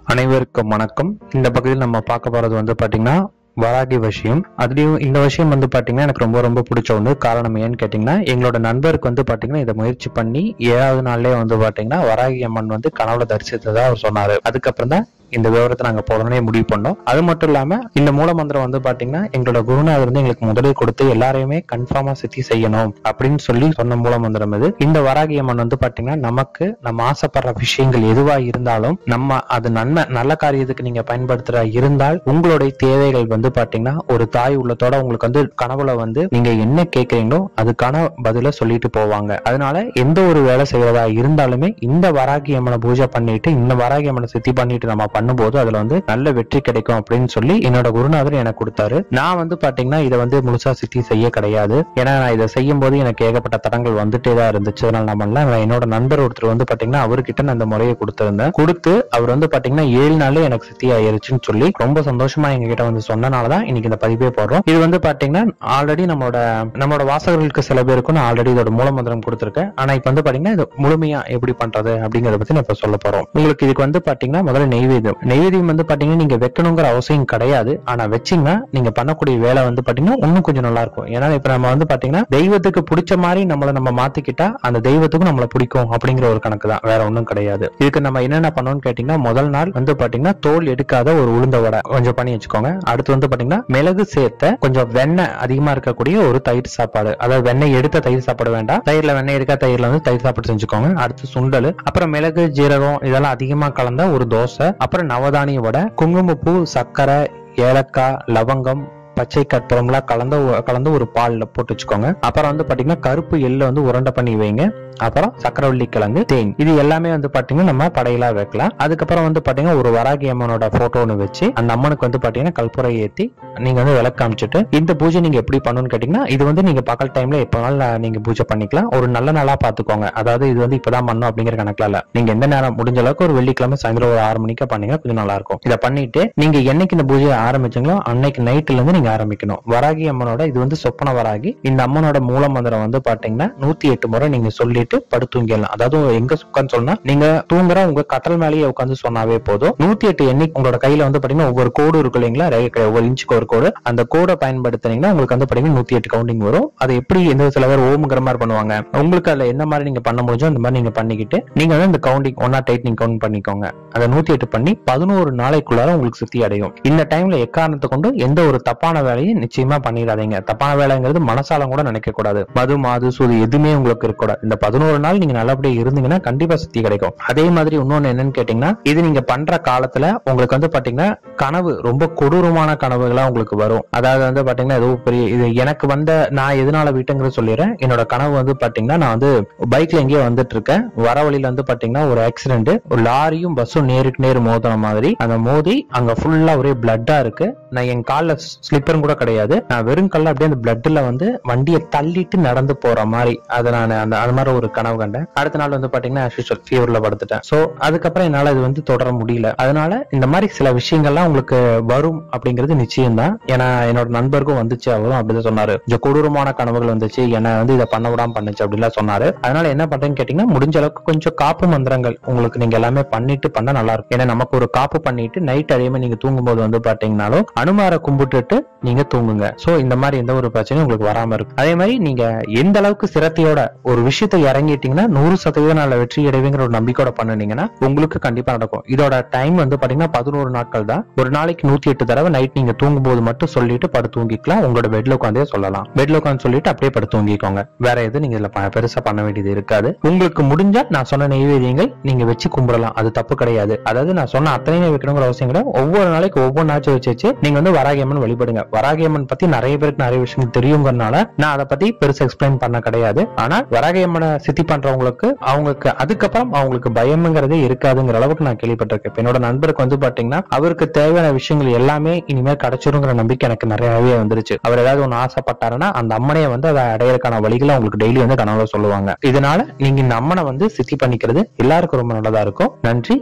அனைவருக்கும் வணக்கம் இந்த பகுதியில் நம்ம பார்க்க போறது வந்து பாத்தீங்கன்னா வராகி விஷயம் அதுலயும் இந்த விஷயம் வந்து பாத்தீங்கன்னா எனக்கு ரொம்ப ரொம்ப பிடிச்ச ஒன்று காரணம் ஏன்னு கேட்டீங்கன்னா எங்களோட நண்பருக்கு வந்து பாத்தீங்கன்னா இதை முயற்சி பண்ணி ஏழாவது நாள்லயே வந்து பாத்தீங்கன்னா வராகி அம்மன் வந்து கனவுல தரிசித்ததா அவர் சொன்னாரு அதுக்கப்புறம் தான் இந்த விவரத்தை நாங்க உடனே முடிவு பண்ணோம் அது மட்டும் இல்லாம இந்த மூலமந்திரம் வந்து பாத்தீங்கன்னா எங்களோட குருநாதர் வந்து எங்களுக்கு முதலில் கொடுத்து எல்லாரையுமே கன்ஃபார்மா சித்தி செய்யணும் அப்படின்னு சொல்லி சொன்ன மூலமந்திரம் இது இந்த வராகி அம்மன் வந்து பாத்தீங்கன்னா நமக்கு நம்ம ஆசைப்படுற விஷயங்கள் எதுவா இருந்தாலும் நம்ம அது நன்மை நல்ல காரியத்துக்கு நீங்க பயன்படுத்துற இருந்தால் உங்களுடைய தேவைகள் வந்து பாத்தீங்கன்னா ஒரு தாய் உள்ளத்தோட உங்களுக்கு வந்து கனவுல வந்து நீங்க என்ன கேக்குறீங்களோ அதுக்கான பதில சொல்லிட்டு போவாங்க அதனால எந்த ஒரு வேலை செய்யறதா இருந்தாலுமே இந்த வராகி அம்மனை பூஜை பண்ணிட்டு இந்த வராகி அம்மனை சித்தி பண்ணிட்டு நம்ம பண்ணும்போது அதுல வந்து நல்ல வெற்றி கிடைக்கும் அப்படின்னு சொல்லி என்னோட குருநாதர் எனக்கு கொடுத்தாரு நான் வந்து பாத்தீங்கன்னா இதை வந்து முழுசா சித்தி செய்ய கிடையாது ஏன்னா நான் இதை செய்யும் போது எனக்கு ஏகப்பட்ட தடங்கள் வந்துட்டே தான் இருந்துச்சு அதனால நான் பண்ணல நான் என்னோட நண்பர் ஒருத்தர் வந்து பாத்தீங்கன்னா அவர்கிட்ட நான் அந்த முறையை கொடுத்திருந்தேன் கொடுத்து அவர் வந்து பாத்தீங்கன்னா ஏழு நாள்ல எனக்கு சித்தி ஆயிருச்சுன்னு சொல்லி ரொம்ப சந்தோஷமா எங்க கிட்ட வந்து சொன்னனாலதான் இன்னைக்கு இந்த பதிவே போடுறோம் இது வந்து பாத்தீங்கன்னா ஆல்ரெடி நம்மளோட நம்மளோட வாசகர்களுக்கு சில பேருக்கும் நான் ஆல்ரெடி இதோட மூலமந்திரம் கொடுத்திருக்கேன் ஆனா இப்ப வந்து பாத்தீங்கன்னா இது முழுமையா எப்படி பண்றது அப்படிங்கறத பத்தி நான் இப்ப சொல்ல போறோம் உங்களுக்கு இதுக்கு வந்து பாத்தீங்கன்னா முதல்ல நெய்வேத்தியம் நெய்வேத்தியம் வந்து பாத்தீங்கன்னா நீங்க வைக்கணுங்கிற அவசியம் கிடையாது ஆனா வச்சீங்கன்னா நீங்க பண்ணக்கூடிய வேலை வந்து பாத்தீங்கன்னா இன்னும் கொஞ்சம் நல்லா இருக்கும் ஏன்னா இப்ப நம்ம வந்து பாத்தீங்கன்னா தெய்வத்துக்கு பிடிச்ச மாதிரி நம்மள நம்ம மாத்திக்கிட்டா அந்த தெய்வத்துக்கும் நம்மள பிடிக்கும் அப்படிங்கிற ஒரு கணக்கு தான் வேற ஒண்ணும் கிடையாது இதுக்கு நம்ம என்னென்ன பண்ணணும்னு கேட்டீங்கன்னா முதல் நாள் வந்து பாத்தீங்கன்னா தோல் எடுக்காத ஒரு உளுந்த வடை கொஞ்சம் பண்ணி வச்சுக்கோங்க அடுத்து வந்து பாத்தீங்கன்னா மிளகு சேர்த்த கொஞ்சம் வெண்ணெய் அதிகமா இருக்கக்கூடிய ஒரு தயிர் சாப்பாடு அதாவது வெண்ணெய் எடுத்த தயிர் சாப்பாடு வேண்டாம் தயிர்ல வெண்ணெய் இருக்கா தயிர்ல வந்து தயிர் சாப்பாடு செஞ்சுக்கோங்க அடுத்து சுண்டல் அப்புறம் மிளகு ஜீரகம் இதெல்லாம் அதிகமா கலந்த ஒரு தோசை அப்புறம் நவதானிய வடை குங்குமப்பூ சர்க்கரை ஏலக்காய் லவங்கம் பச்சை கற்பூரம்லாம் கலந்த ஒ- கலந்து ஒரு பால்ல போட்டு வச்சுக்கோங்க அப்புறம் வந்து பாத்தீங்கன்னா கருப்பு எள்ளு வந்து உருண்டை பண்ணி வைங்க அப்புறம் சக்கரவள்ளி கிழங்கு தேன் இது எல்லாமே வந்து பாத்தீங்கன்னா நம்ம படையலா வைக்கலாம் அதுக்கப்புறம் வந்து பாத்தீங்கன்னா ஒரு வராகி அம்மனோட போட்டோ ஒன்று வச்சு அந்த அம்மனுக்கு வந்து பாத்தீங்கன்னா கல்புரை ஏத்தி நீங்க வந்து விளக்கு காமிச்சிட்டு இந்த பூஜை நீங்க எப்படி பண்ணணும்னு கேட்டீங்கன்னா இது வந்து நீங்க பகல் டைம்ல எப்ப வேணாலும் நீங்க பூஜை பண்ணிக்கலாம் ஒரு நல்ல நாளா பாத்துக்கோங்க அதாவது இது வந்து இப்பதான் பண்ணும் அப்படிங்கிற கணக்குல இல்ல நீங்க எந்த நேரம் முடிஞ்ச அளவுக்கு ஒரு வெள்ளிக்கிழமை சாயந்தரம் ஒரு ஆறு மணிக்கு பண்ணீங்கன்னா கொஞ்சம் நல்லா இருக்கும் இதை பண்ணிட்டு நீங்க என்னைக்கு இந்த பூஜையை ஆரம்பிச்சீங்களோ அன்னைக்கு நைட்ல இருந்து நீங்க ஆரம்பிக்கணும் வராகி அம்மனோட இது வந்து சொப்பன வராகி இந்த அம்மனோட மூல மந்திரம் வந்து பாத்தீங்கன்னா நூத்தி எட்டு முறை நீங்க சொல்லிட்டு படுத்தூங்கிடலாம் அதாவது எங்க உட்காந்து சொன்னா நீங்க தூங்குற உங்க கட்டல் மேலேயே உட்காந்து சொன்னாவே போதும் நூத்தி எட்டு எண்ணிக்கை உங்களோட கையில வந்து பாத்தீங்கன்னா ஒவ்வொரு கோடு இருக்கு இல்லைங்களா ரே- க- ஒவ்வொரு இன்ச்சுக்கு ஒரு கோடு அந்த கோடை பயன்படுத்துனீங்கன்னா உங்களுக்கு வந்து பாத்தீங்கன்னா நூத்தி எட்டு கவுண்டிங் வரும் அது எப்படி எந்த சில பேர் ஓமுங்கிற மாதிரி பண்ணுவாங்க உங்களுக்கு அதுல எந்த மாதிரி நீங்க பண்ண முடிஞ்சோ அந்த மாதிரி நீங்க பண்ணிக்கிட்டு நீங்க வந்து இந்த கவுண்டிங் ஒன்னா டைட் நீங்க கவுண்ட் பண்ணிக்கோங்க அதை நூத்தி எட்டு பண்ணி பதினோரு நாளைக்குள்ளார உங்களுக்கு சுத்தி அடையும் இந்த டைம்ல எக்காரணத்தை கொண்டு எந்த ஒரு தப்பான வேலையும் நிச்சயமா பண்ணிடாதீங்க தப்பான வேலைங்கிறது மனசாலம் கூட நினைக்க கூடாது மது மாது சூது எதுவுமே உங்களுக்கு இருக்கக்கூடாது இந்த பதினோரு நாள் நீங்க நல்லபடியா இருந்தீங்கன்னா கண்டிப்பா சுத்தி கிடைக்கும் அதே மாதிரி இன்னொன்னு என்னன்னு கேட்டீங்கன்னா இது நீங்க பண்ற காலத்துல உங்களுக்கு வந்து பாத்தீங்கன்னா கனவு ரொம்ப கொடூரமான கனவுகளா உங்களுக்கு வரும் அதாவது வந்து பாத்தீங்கன்னா ஏதோ பெரிய இது எனக்கு வந்த நான் எதனால விட்டுங்கிறத சொல்லிடுறேன் என்னோட கனவு வந்து பாத்தீங்கன்னா நான் வந்து பைக்ல எங்கேயோ வந்துட்டு இருக்கேன் வர வழியில வந்து பாத்தீங்கன்னா ஒரு ஆக்சிடென்ட் ஒரு லாரியும் பஸ்ஸும் நேருக்கு நேர் மோதின மாதிரி அந்த மோதி அங்க ஃபுல்லா ஒரே பிளட்டா இருக்கு நான் என் கால்ல ஸ்லிப்பரும் கூட கிடையாது நான் வெறும் கல்ல அப்படியே அந்த பிளட்ல வந்து வண்டியை தள்ளிட்டு நடந்து போற மாதிரி அதை நான் அந்த அது மாதிரி ஒரு கனவு கண்டேன் அடுத்த நாள் வந்து பாத்தீங்கன்னா ஃபீவர்ல படுத்துட்டேன் சோ அதுக்கப்புறம் என்னால இது வந்து தொடர முடியல அதனால இந்த மாதிரி சில விஷயங்கள்லாம் உங்களுக்கு வரும் அப்படிங்கிறது நிச்சயம் தான் ஏன்னா என்னோட நண்பருக்கும் வந்துச்சு அவரும் அப்படிதான் சொன்னாரு கொஞ்சம் கொடூரமான கனவுகள் வந்துச்சு என்ன வந்து இதை பண்ண விடாம பண்ணுச்சு அப்படின்லாம் சொன்னாரு அதனால என்ன பண்றேன்னு கேட்டீங்கன்னா முடிஞ்ச அளவுக்கு கொஞ்சம் காப்பு மந்திரங்கள் உங்களுக்கு நீங்க எல்லாமே பண்ணிட்டு பண்ணா நல்லா இருக்கும் ஏன்னா நமக்கு ஒரு காப்பு பண்ணிட்டு நைட் அதே மாதிரி நீங்க தூங்கும்போது வந்து பாத்தீங்கன்னாலும் அனுமாரை கும்பிட்டுட்டு நீங்க தூங்குங்க சோ இந்த மாதிரி எந்த ஒரு பிரச்சனையும் உங்களுக்கு வராம இருக்கு அதே மாதிரி நீங்க எந்த அளவுக்கு சிரத்தையோட ஒரு விஷயத்தை இறங்கிட்டீங்கன்னா நூறு சதவீதம் நல்ல வெற்றி அடைவுங்கிற ஒரு நம்பிக்கையோட பண்ணுனீங்கன்னா உங்களுக்கு கண்டிப்பா நடக்கும் இதோட டைம் வந்து பாத்தீங்கன்னா பதினோரு நாட்கள் தான் ஒரு நாளைக்கு நூத்தி எட்டு தடவை நைட் நீங்க தூங்கும்போது மட்டும் சொல்லிட்டு படுத்து தூங்கிக்கலாம் உங்களோட பெட்ல உட்காந்தே சொல்லலாம் பெட்ல உட்காந்து சொல்லிட்டு அப்படியே படுத்து தூங்கிக்கோங்க வேற எதுவும் நீங்க இதுல ப- பெருசா பண்ண வேண்டியது இருக்காது உங்களுக்கு முடிஞ்சா நான் சொன்ன நெய்வேதியங்கள் நீங்க வச்சு கும்பிடலாம் அது தப்பு கிடையாது அதாவது நான் சொன்ன அத்தனையுமே வைக்கணுங்கிற அவசியம் கிடையாது ஒவ்வொரு நாளைக்கு ஒவ்வொரு நாச்சும் வச்சு வச்சு நீங்க வந்து வராகியம்மன் வழிபடுங்க வராகியம்மன் பத்தி நிறைய பேருக்கு நிறைய விஷயங்கள் தெரியுங்கிறனால நான் அதை பத்தி பெருசா எக்ஸ்பிளைன் பண்ண கிடையாது ஆனா வராகியம்மனை சித்தி பண்றவங்களுக்கு அவங்களுக்கு அதுக்கப்புறம் அவங்களுக்கு பயம்ங்கிறதே இருக்காதுங்கிற அளவுக்கு நான் கேள்விப்பட்டிருக்கேன் இப்ப என்னோட நண்பருக்கு வந்து பாத்தீங்கன்னா அவருக்கு தேவையான விஷயங்கள் எல்லாமே இனிமேல் கிடைச்சிருங்கிற நம்பிக்கை எனக்கு நிறையவே வந்துருச்சு அவர் ஏதாவது ஒண்ணு ஆசைப்பட்டாருன்னா அந்த அம்மனையை வந்து அதை அடையறதுக்கான வழிகளை அவங்களுக்கு டெய்லி வந்து கனவுல சொல்லுவாங்க இதனால நீங்க இந்த அம்மனை வந்து சித்தி பண்ணிக்கிறது எல்லாருக்கும் ரொம்ப நல்லதா இருக்கும் நன்றி